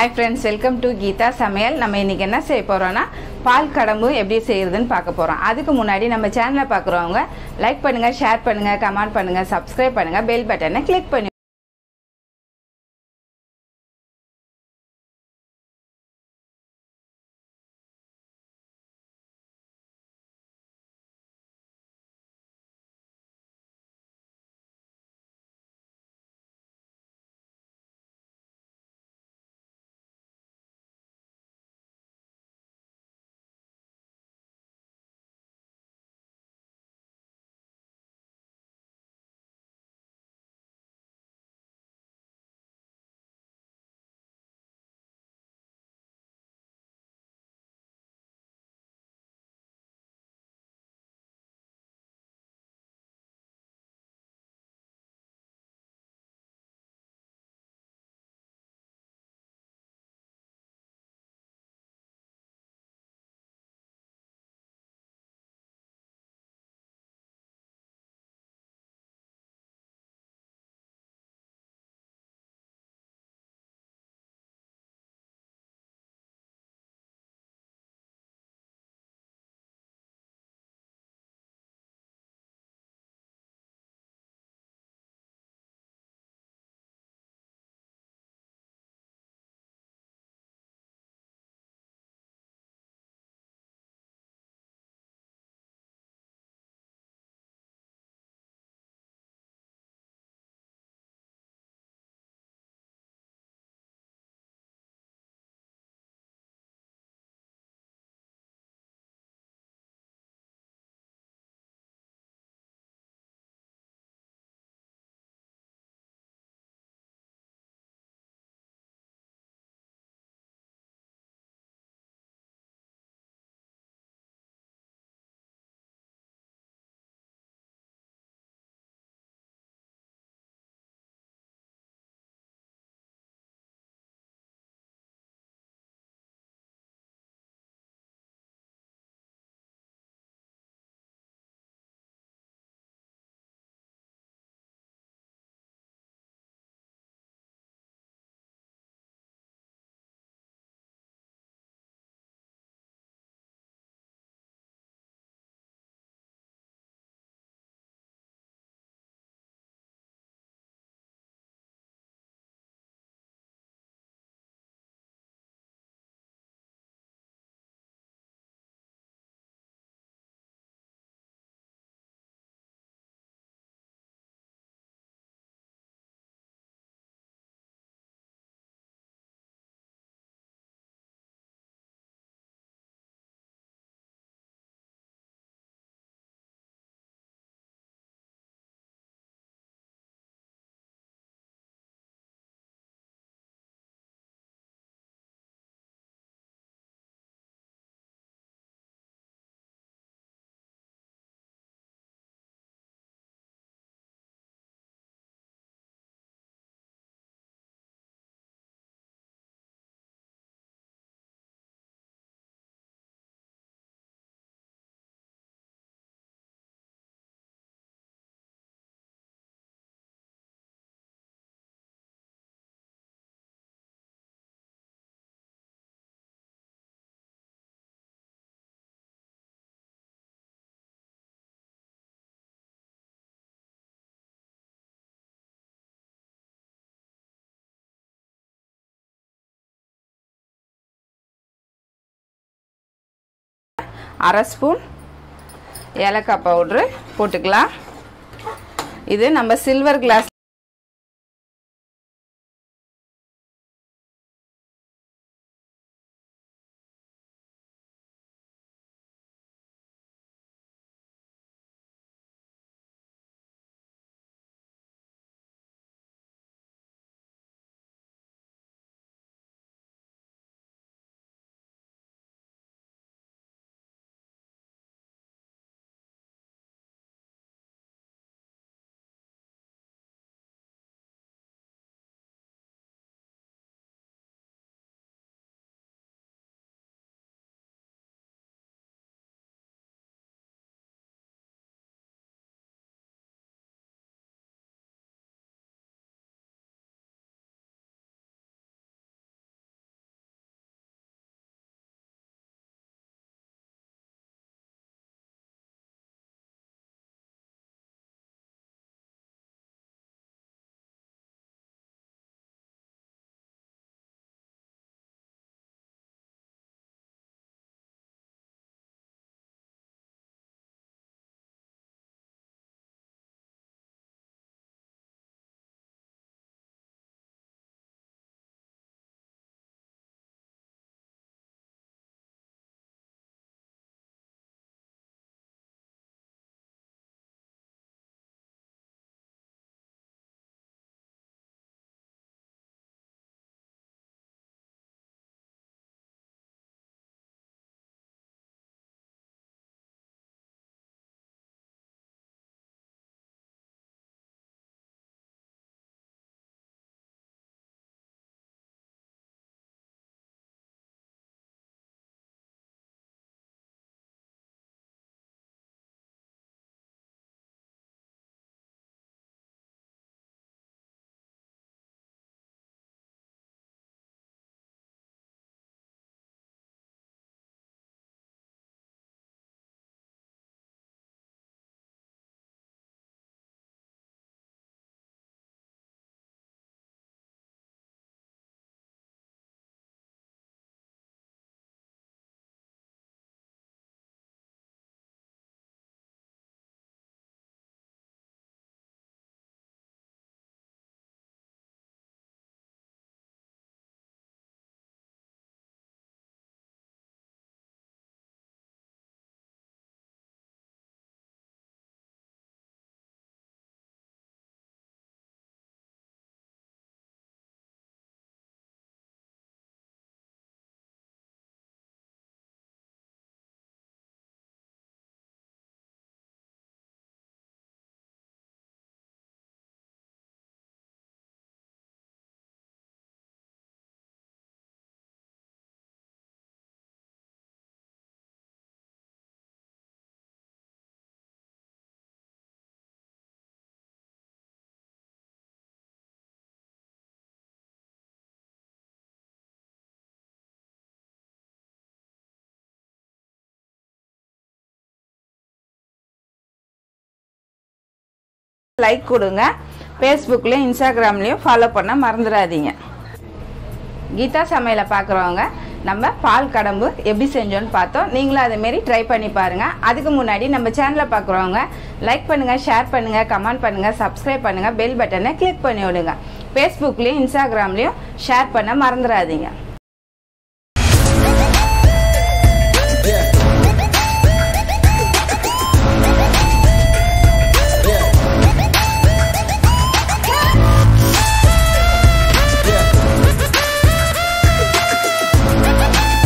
hi friends welcome to Geetha Samayal நம்ம இன்னைக்கு என்ன செய்ய போறோம்னா பால் கடம்பு எப்படி செய்யறதுன்னு பார்க்க போறோம் அதுக்கு முன்னாடி நம்ம சேனலை பார்க்குறவங்க லைக் பண்ணுங்க ஷேர் பண்ணுங்க கமெண்ட் பண்ணுங்க சப்ஸ்கிரைப் பண்ணுங்க பெல் பட்டனை கிளிக் பண்ணி அரை ஸ்பூன் ஏலக்காய் பவுட்ரு போட்டுக்கலாம் இது நம்ம சில்வர் கிளாஸ் லைக் கொடுங்க ஃபேஸ்புக்லேயும் இன்ஸ்டாகிராம்லேயும் ஃபாலோ பண்ண மறந்துடாதீங்க கீதா சமையலை பார்க்குறவங்க நம்ம பால் கடம்பு எப்படி செஞ்சோன்னு பார்த்தோம் நீங்களும் அதேமாரி ட்ரை பண்ணி பாருங்கள் அதுக்கு முன்னாடி நம்ம சேனலை பார்க்குறவங்க லைக் பண்ணுங்கள் ஷேர் பண்ணுங்கள் கமெண்ட் பண்ணுங்கள் சப்ஸ்கிரைப் பண்ணுங்கள் பெல் பட்டனை கிளிக் பண்ணி விடுங்க ஃபேஸ்புக்லேயும் இன்ஸ்டாகிராம்லேயும் ஷேர் பண்ண மறந்துடாதீங்க